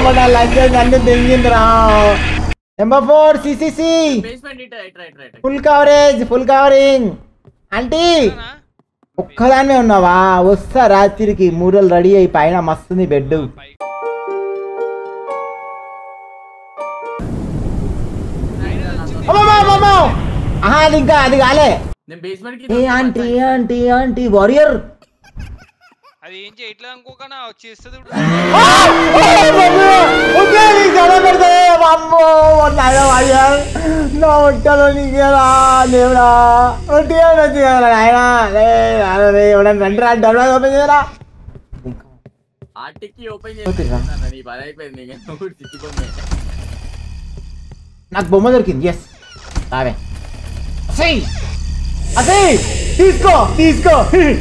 పడ్డా లంచ్ అన్ని తెంగిందిరా నెంబర్ ఫోర్ సిసిసి basement it right right right full coverage full covering అంటే ఒక్కదానివే ఉన్నావా వస్తా రాత్రికి మూరలు రెడీ అయి పైన మస్తుంది బెడ్ ఆహా అది ఇంకా అది కాలే నేను బేస్మెంట్ కి ఏ ఆంటీ ఆంటీ ఆంటీ వారియర్ అది ఏం చేయట్లేదు అనుకోకనా చేస్తుంది ఇప్పుడు. నా ఒట్టలో నీకేరా దేవుడా ఒట్టిగా వచ్చి కదా ఆయన ఎవడన్నా రండిరా డర్వాజ్ ఓపెన్ చేయరా ఆర్టిక్ ఓపెన్ పోతుందా? చేస్తాను నీ పని అయిపోయింది నీకు నువ్వు తిట్టిపోమే నాకు బొమ్మ దొరికింది ఎస్ రావే అసై అసై తీసుకో తీసుకో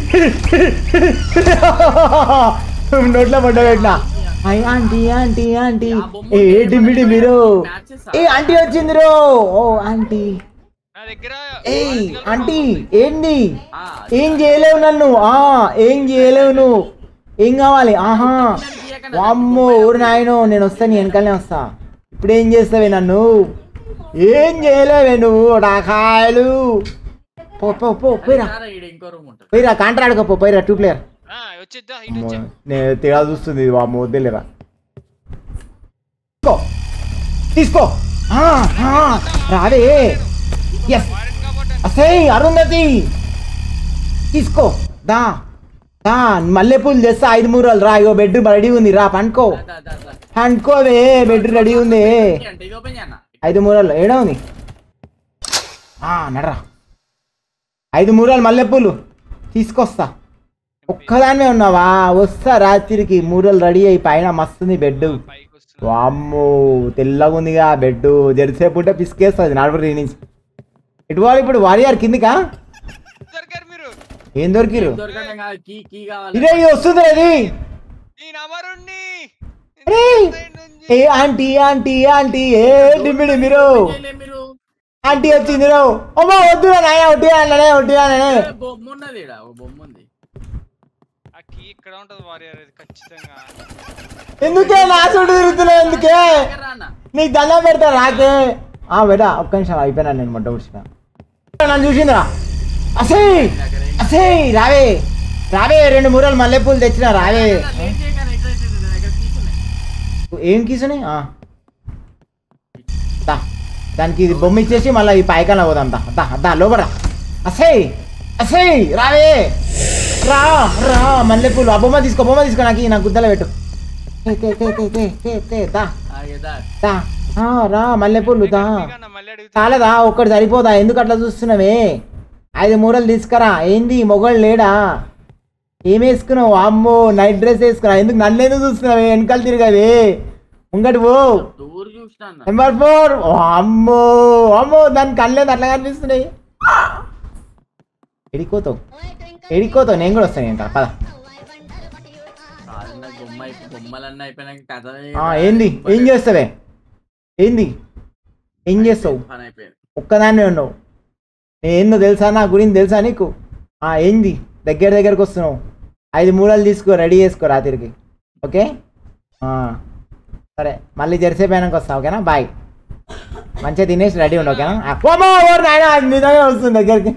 నోట్లో పడ్డ పెట్టినా అయ్య ఆంటీ ఆంటీ ఆంటీ ఏ డిమిడి మీరు ఏ ఆంటీ వచ్చింది రో ఓ ఆంటీ నా దగ్గర ఏయ్ ఆంటీ ఏంది ఏం చేయలేవు నన్ను ఆ ఏం చేయలేవు నువ్వు ఏం కావాలి ఆహా వామ్మో ఊరు నాయనో నేను వస్తా నీ వెనకాలనే వస్తా ఇప్పుడు ఏం చేస్తావే నన్ను ఏం చేయలేవే నువ్వు డాకాయలు పో పో పో పోయిరా ఇంకో రూమ్ ఉంటుంది పోయిరా కాంట్రాక్ట్ పో పోయిరా టూ ప్లేయర్ ఆ, వచ్చేద్దా ఇటు వచ్చా నేను తేడా చూస్తుంది వామ్మో వద్దులేరా తీసుకో తీసుకో ఆ, ఆ, రావే ఎస్ వారెంట్ కాబట్టి అసే అరుంధతి తీసుకో దా దా మల్లెపూలు తెస్తా ఐదు మూరలు రా ఇగో బెడ్ రెడీ ఉంది రా పండుకో దా, దా, దా. పండుకోవే బెడ్ రెడీ ఉంది అంటే ఇది ఓపెన్ చేయన్నా ఐదు మూరలు ఏడా ఉంది ఆ, నడరా ఐదు మూరలు మల్లెపూలు తీసుకొస్తా ఒక్కదానివే ఉన్నావా వస్తా రాత్రికి మూరలు రెడీ అయి పైన మస్తుంది బెడ్ పైకి వస్తున్నా వామ్మో తెల్లగా ఉందిగా బెడ్ జరిసేపు ఉంటే పిసికేస్తుంది నడపడి నుంచి ఇటు వాళ్ళు ఇప్పుడు వారియర్ కిందికా దొరికారు మీరు ఏం దొరికిరు దొరకడం కాదు కీ కీ కావాలి ఇదే ఇది వస్తుంది అది ఈ నమరుణ్ణి అరే ఏ ఆంటీ ఆంటీ ఆంటీ ఏ డిమ్మిడి మీరు చేయలే మీరు ఆంటీ వచ్చింది రో అమ్మా వద్దురా నాయ వడ్డీ అన్ననే వడ్డీ అన్ననే ఏ, బొమ్మ ఉన్నది ఈడ, ఓ బొమ్మ ఉంది ఆ కీ ఇక్కడ ఉంటది వారియర్ అది ఖచ్చితంగా ఎందుకే నా చుట్టూ తిరుగుతున్నావు ఎందుకే దగ్గర రా అన్న. నీకు దండం పెడతా రాకే ఆ బేటా ఒక్క నిమిషం అయిపోయినా నేను మొట్ట కూర్చున్నా నన్ను చూసిందిరా అసే దగ్గర ఏం- అసే రావే రావే రెండు మూరలు మల్లెపూలు తెచ్చిన రావే అన్న, లేట్ చేయగానే ఇట్లా ఇట్లా ఇట్లా దగ్గర తీసుకున్నాయి. ఏం కీసుని దా దానికి ఇది బొమ్మ ఇచ్చేసి మళ్ళీ ఈ పైకాన పోదాం దా దా దా లోపల అసే అసే రావే రా రా మల్లెపూలు ఆ బొమ్మ తీసుకో బొమ్మ తీసుకో నాకు ఈ నా గుద్దలో పెట్టు తే, తే, తే, తే, తే, తే, తే, దా ఆ, ఇదా. దా ఆ, రా మల్లెపూలు దా మీకన్నా మళ్ళీ అడుగుతా చాలదా ఒక్కటి సరిపోదా ఎందుకు అట్లా చూస్తున్నావే ఐదు మూరలు తీసుకురా ఏంది మొగడు లేడా ఏం వేసుకున్నావు అమ్మో నైట్ డ్రెస్ వేసుకున్నా ఎందుకు నన్ను ఎందుకు చూస్తున్నావే వెనకాల తిరగవే ముంగటి పో దూరు చూసిన అన్న. నెంబర్ ఫోర్ అమ్మో అమ్మో దాని కళ్ళేది అట్లా కనిపిస్తున్నాయి ఎడికోతావు ఎడికోతావు నేను కూడా వస్తాను ఏంట పద కాదన్న, బొమ్మ అయిపో- బొమ్మలన్నీ అయిపోయినాక కథ ఆ, ఏంది ఏం చేస్తావే ఏంది ఏం చేస్తావు పని అయిపోయింది ఒక్కదాన్నే ఉన్నావు ఏందో తెలుసా నా గురించి తెలుసా నీకు ఆ ఏంది దగ్గర దగ్గరకు వస్తున్నావు ఐదు మూడలు తీసుకో రెడీ చేసుకో రాత్రికి ఓకే ఆ, సరే మళ్ళీ జెర్సీ పైనకి వస్తా ఓకేనా బాయ్ మంచిగా తినేసి రెడీ ఉండు ఓకేనా ఆ, ఓమో, ఓ నాయనా, అది నిజంగా వస్తుంది దగ్గరికి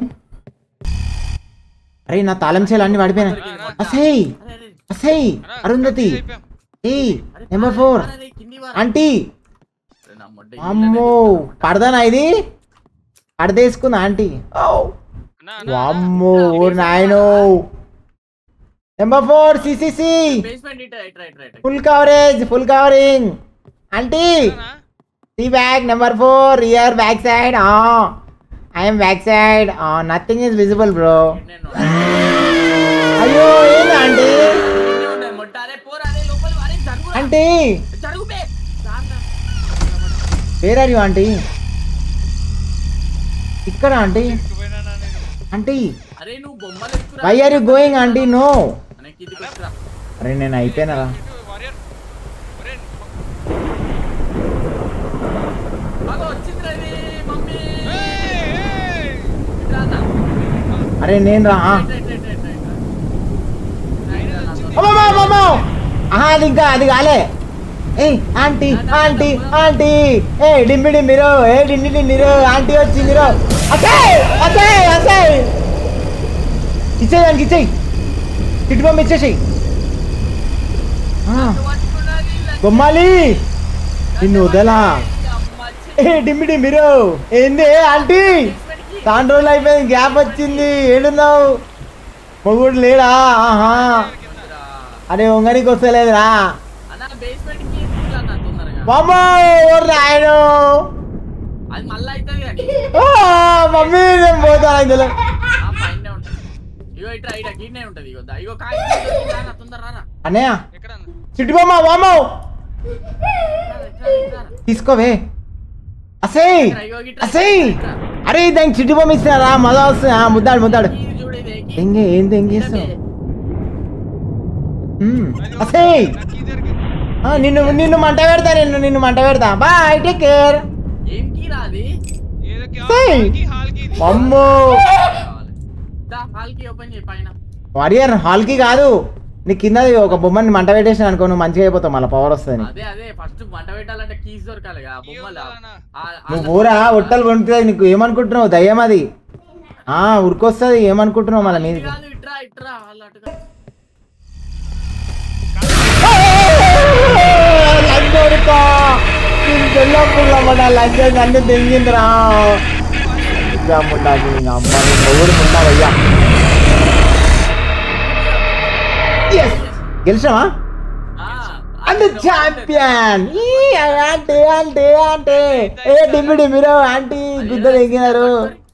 అరే నా తాళం చేయాలి అన్ని పడిపోయినా అసై అరే, అరే, అసై అరుంధతి అయిపోయాం. ఏయ్ అరే, నెంబర్ ఫోర్ అరే, అరే, కింది వారా. ఆంటీ అరే, నా మొడ్డ అమ్మో పడదానా ఇది పడదేసుకుంది ఆంటీ అన్నా, అన్నా, వామ్మో ఓ నాయనో నెంబర్ ఫోర్ సిసిసి basement it right right right full coverage full covering aunty అన్నా, see back number four year back side I'm back side nothing is visible bro నేను అయ్యో ఏంది ఆంటీ ఇక్కడే ఉన్నాయి మొట్ట అరే పోరా అరే లోపల అరే జరుగు ఆంటీ జరుగు బే sir where are you aunty ఇక్కడ ఆంటీ ఎత్తుకుపోయినానా నేను? ఆంటీ అరే నువ్వు బొమ్మలు ఎక్కురా why are you going aunty no అనే కిందికి వచ్చిరా అరే నేను అయిపోయినారా ఇటు వారియర్. ఒరేయ్, బాగా వచ్చిందిరా ఇది మమ్మీ ఏయ్, ఏయ్. ఇట్రా అన్న అరే నేను రా ఆ. Right right right right right right అన్న. అమ్మమ్మమ్మమ్మో! ఆహా అది ఇంకా అది కాలే ఏ ఆంటీ ఆంటీ ఆంటీ ఏ డిమ్మి డిమ్మిరో ఏ డిండి డిండిరో ఆంటీ వచ్చిందిరో అసే అసే అసే ఇచ్చేయి దానికి ఇచ్చేయి చిట్టు బొమ్మ ఇచ్చేసేయి ఆ, బొమ్మాలి నిన్ను వదలా ఏ డిమ్మి డిమ్మిరో ఏంది ఆంటీ చాలా రోజులు అయిపోయింది గ్యాప్ వచ్చింది ఏడున్నావు మొగుడు లేడా ఆహా అరే ఉంగనికి వస్తలేదురా అన్న బేస్మెంట్ కి అన్న తొందరగా బామ్మో రాయను అది మళ్ళీ అవుతుంది కానీ ఆ, మమ్మీ నేను పోతాను ఇందులో ఆ పైన ఉంటది ఇగో ఇట్లా ఇట్లా గిన్నె ఉంటది ఇగో దా. ఇగో కాయ రానా తొందర రానా అన్నయ్య ఎక్కడ అన్న? చిట్టు బొమ్మ బామ్మో ఇట్లా, ఇట్లా, ఇట్లా రా. తీసుకోవే అసే ఇట్లా, ఇగో ఇట్లా, అసే ఇట్లా. అరే దానికి చిట్టు బొమ్మ ఇస్తారా మజా వస్తుంది ఆ, ముద్దాడు ముద్దాడు ఇది చూడు ఇది ఎక్కి. ఎంగే ఏంది ఎంగేస్తావు అది అసే నా కీ దొరికింది. ఆ, నిన్ను నిన్ను మంట పెడతా నిన్ను నిన్ను మంట పెడతా బాయ్ టేక్ కేర్ ఏం కీ రాది ఏదో కీ- సై. హాల్ కీ, హాల్ కీ ఇది. అమ్మో కావాలి దా హాల్ కి ఓపెన్ చేయి పైన వారియర్ హాల్కి కాదు నీ కింద ఒక బొమ్మని మంట పెట్టేసిన అనుకో నువ్వు మంచిగా అయిపోతావు మళ్ళీ పవర్ వస్తుంది అదే అదే ఫస్ట్ మంట పెట్టాలంటే కీస్ దొరకాలి ఆ కీ బొమ్మల ఉండాలన్నా. నువ్వు ఊరా ఒట్టలు పండుతుంది నీకు ఏమనుకుంటున్నావు దయ్యం అది ఆ ఉరికొస్తుంది ఏమనుకుంటున్నావు మళ్ళీ మీది కాదు ఇట్రా ఇట్రా వాళ్ళు అటుగా లంచం అన్ని తెంగిందిరా ఉండాలి అమ్మ మొగుడు ఉండవయ్యా గెలిచావా and champion aunty aunty aunty ఏ డిమ్మి డిమ్మిరో ఆంటీ గుద్ద తెగినారు